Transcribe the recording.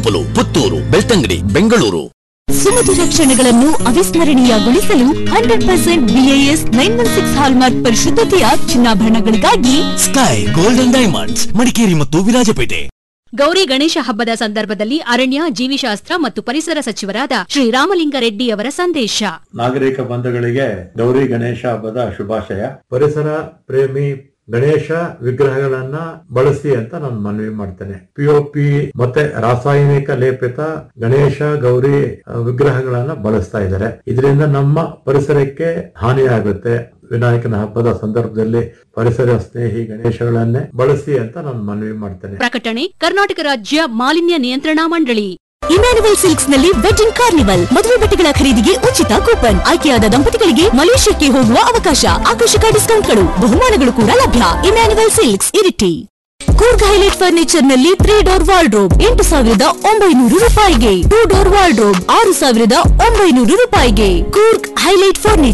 ಗೋಣಿಕೊಪ್ಪಲು ಪುತ್ತೂರು ಬೆಳ್ತಂಗಡಿ ಬೆಂಗಳೂರು ಸುಮಧುರ ಕ್ಷಣಗಳನ್ನು ಅವಿಸ್ಮರಣೀಯಗೊಳಿಸಲು hundred percent BIS nine one six hallmark ಪರಿಶುದ್ಧತೆಯ ಚಿನ್ನಾಭರಣಗಳಿಗಾಗಿ ಸ್ಕೈ ಗೋಲ್ಡನ್ ಡೈಮಂಡ್ಸ್ ಮಡಿಕೇರಿ ಮತ್ತು ವಿರಾಜಪೇಟೆ ಗೌರಿ ಗಣೇಶ ಹಬ್ಬದ ಸಂದರ್ಭದಲ್ಲಿ ಅರಣ್ಯ ಜೀವಿಶಾಸ್ತ್ರ ಮತ್ತು ಪರಿಸರ ಸಚಿವರಾದ ಶ್ರೀ ರಾಮಲಿಂಗಾರೆಡ್ಡಿ ಅವರ ಸಂದೇಶ ನಾಗರಿಕ ಬಂಧುಗಳಿಗೆ ಗೌರಿ ಗಣೇಶ ಹಬ್ಬದ ಶುಭಾಶಯ ಪರಿಸರ ಪ್ರೇಮಿ ಗಣೇಶ ವಿಗ್ರಹಗಳನ್ನ ಬಳಸಿ ಅಂತ ನಾನು ಮನವಿ ಮಾಡ್ತೇನೆ ಪಿಒಪಿ ಮತ್ತೆ ರಾಸಾಯನಿಕ ಲೇಪಿತ ಗಣೇಶ ಗೌರಿ ಆ, ವಿಗ್ರಹಗಳನ್ನ ಬಳಸ್ತಾ ಇದ್ದಾರೆ ಇದರಿಂದ ನಮ್ಮ ಪರಿಸರಕ್ಕೆ ಹಾನಿಯಾಗುತ್ತೆ ವಿನಾಯಕನ ಹಬ್ಬದ ಸಂದರ್ಭದಲ್ಲಿ ಪರಿಸರ ಸ್ನೇಹಿ ಗಣೇಶಗಳನ್ನೇ ಬಳಸಿ ಅಂತ ನಾನು ಮನವಿ ಮಾಡ್ತೇನೆ ಪ್ರಕಟಣೆ ಕರ್ನಾಟಕ ರಾಜ್ಯ ಮಾಲಿನ್ಯ ನಿಯಂತ್ರಣಾ ಮಂಡಳಿ ಇಮ್ಯಾನುವಲ್ ಸಿಲ್ಕ್ಸ್ ನಲ್ಲಿ ವೆಡ್ಡಿಂಗ್ ಕಾರ್ನಿವಲ್ ಮದುವೆ ಬಟ್ಟೆಗಳ ಖರೀದಿಗೆ ಉಚಿತ ಕೂಪನ್ ಆಯ್ಕೆಯಾದ ದಂಪತಿಗಳಿಗೆ ಮಲೇಷ್ಯಾಕ್ಕೆ ಹೋಗುವ ಅವಕಾಶ ಆಕರ್ಷಕ ಡಿಸ್ಕೌಂಟ್ಗಳು ಬಹುಮಾನಗಳು ಕೂಡ ಲಭ್ಯ Emmanuel silks Iritty Coorg highlight furniture ನಲ್ಲಿ ತ್ರೀ ಡೋರ್ ವಾರ್ಡ್ರೋಬ್ ಎಂಟು ಸಾವಿರದ ಒಂಬೈನೂರು ರೂಪಾಯಿಗೆ ಟೂ ಡೋರ್ ವಾರ್ಡ್ರೋಬ್ ಆರು ಸಾವಿರದ ಒಂಬೈನೂರು ರೂಪಾಯಿಗೆ ಕೂರ್ಗ್ ಹೈಲೈಟ್ ಫರ್ನಿಚರ್